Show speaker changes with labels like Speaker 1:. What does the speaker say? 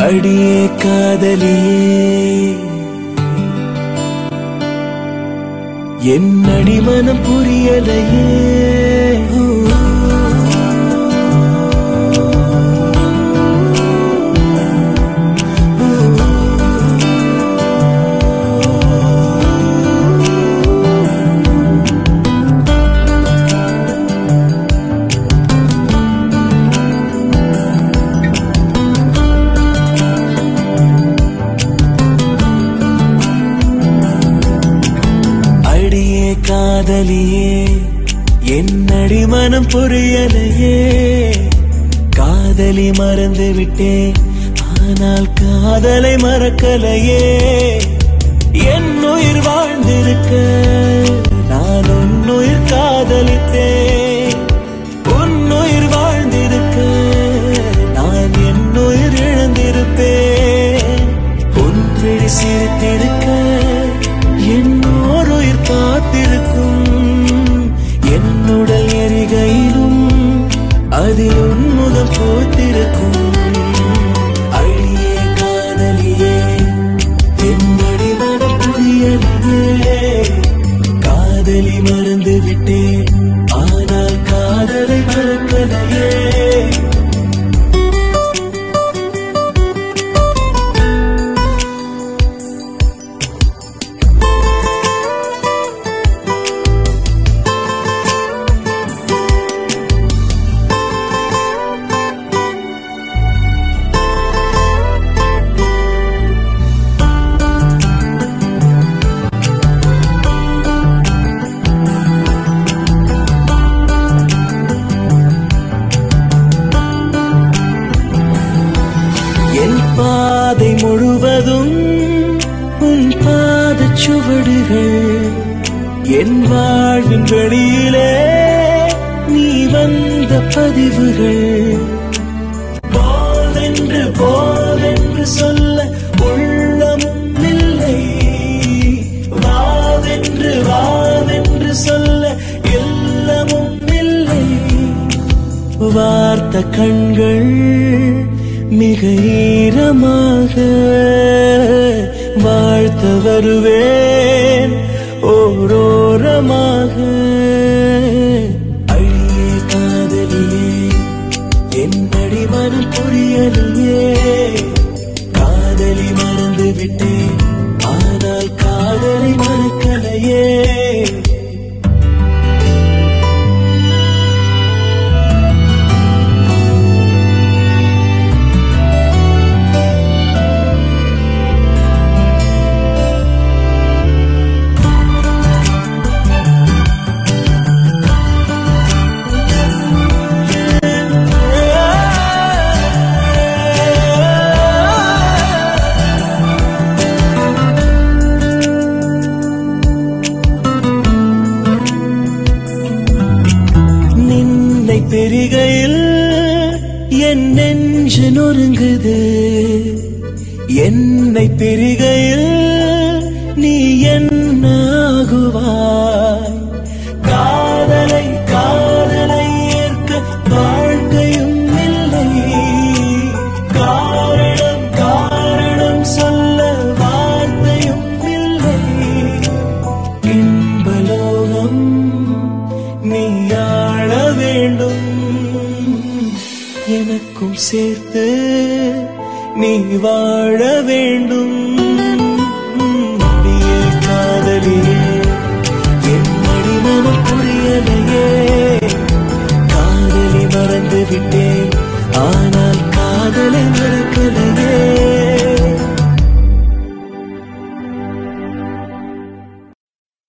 Speaker 1: அடியே காதலியே என் அடிமனம் புரியலையே அடியே காதலியே என் அடிமனம் புரியலையே காதலி மறந்து விட்டேன் ஆனால் காதலை மறக்கலையே என் உயிர் வாழ்ந்திருக்க நான் உன்னுயிர் காதலித்தேன் உன்னுயிர் வாழ்ந்திருக்க நான் என் உயிர் இழந்திருப்பேன் உன் விழி சிரித்திருக்க என்னோர் உயிர் காத்திருக்கும் என்னுடல் எரிகையிலும் அதில் உன்முகம் போத்திருக்கும் அழியே காதலியே என்னடி மனம் புரியலையே காதலி மறந்து விட்டேன் ஆனால் காதலை மறக்கலையே என் பாதை முழுவதும் உன் பாதச் சுவடுகள் என் வாழ்வின் வெளியிலே நீ வந்த பதிவுகள் போதென்று போதென்று சொல்ல உள்ளமும் இல்லை வாவென்று வாவென்று சொல்ல இல்லமும் இல்லை வார்த்த கண்கள் மிக ஈரமாக வாழ்த்த வருவேன் ஓரோரமாக அழியே காதலியே என் அடிமனம் புரியலையே காதலி மறந்து விட்டேன் ஆனால் காதலை மறக்கலையே நின்னை பெருகையில் என் நெஞ்சு நொறுங்குது என்னை பெருகையில் நீ என்ன ஆகுவாய் காதலை காதலை ஏற்க வாழ்க்கையும் இல்லை காரணம் காரணம் சொல்ல வார்த்தையும் இல்லை இன்பலோகம் நீ ஆள வேண்டும் எனக்கும் சேர்த்து நீ வாழ வேண்டும் அடியே காதலியே என் மடிமனம் புரியலையே காதலி மறந்து விட்டேன் ஆனால் காதலை மறக்கலையே